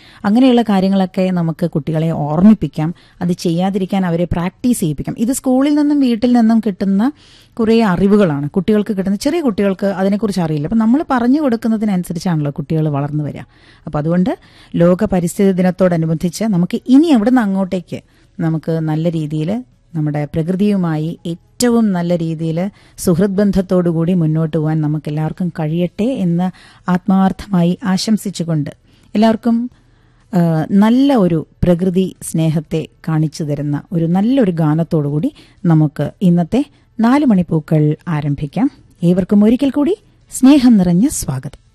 അങ്ങനെയുള്ള കാര്യങ്ങളൊക്കെ നമുക്ക് കുട്ടികളെ ഓർമ്മിപ്പിക്കാം അത് ചെയ്യാതിരിക്കാൻ അവരെ പ്രാക്ടീസ് ചെയ്യിപ്പിക്കാം ഇത് സ്കൂളിൽ നിന്നും വീട്ടിൽ നിന്നും കിട്ടുന്ന കുറേ അറിവുകളാണ് കുട്ടികൾക്ക് കിട്ടുന്ന ചെറിയ കുട്ടികൾക്ക് അതിനെക്കുറിച്ച് അറിയില്ല അപ്പം നമ്മൾ പറഞ്ഞു കൊടുക്കുന്നതിനനുസരിച്ചാണല്ലോ കുട്ടികൾ വളർന്നു വരിക അപ്പം അതുകൊണ്ട് ലോക പരിസ്ഥിതി ദിനത്തോടനുബന്ധിച്ച് നമുക്ക് ഇനി എവിടുന്ന് അങ്ങോട്ടേക്ക് നമുക്ക് നല്ല രീതിയിൽ നമ്മുടെ പ്രകൃതിയുമായി ഏറ്റവും നല്ല രീതിയിൽ സുഹൃത് ബന്ധത്തോടുകൂടി മുന്നോട്ട് പോകാൻ നമുക്ക് എല്ലാവർക്കും കഴിയട്ടെ എന്ന് ആത്മാർത്ഥമായി ആശംസിച്ചുകൊണ്ട് എല്ലാവർക്കും ആ, നല്ല ഒരു പ്രകൃതി സ്നേഹത്തെ കാണിച്ചു തരുന്ന ഒരു നല്ലൊരു ഗാനത്തോടുകൂടി നമുക്ക് ഇന്നത്തെ നാല് മണിപ്പൂക്കൾ ആരംഭിക്കാം ഏവർക്കും ഒരിക്കൽ കൂടി സ്നേഹം നിറഞ്ഞ സ്വാഗതം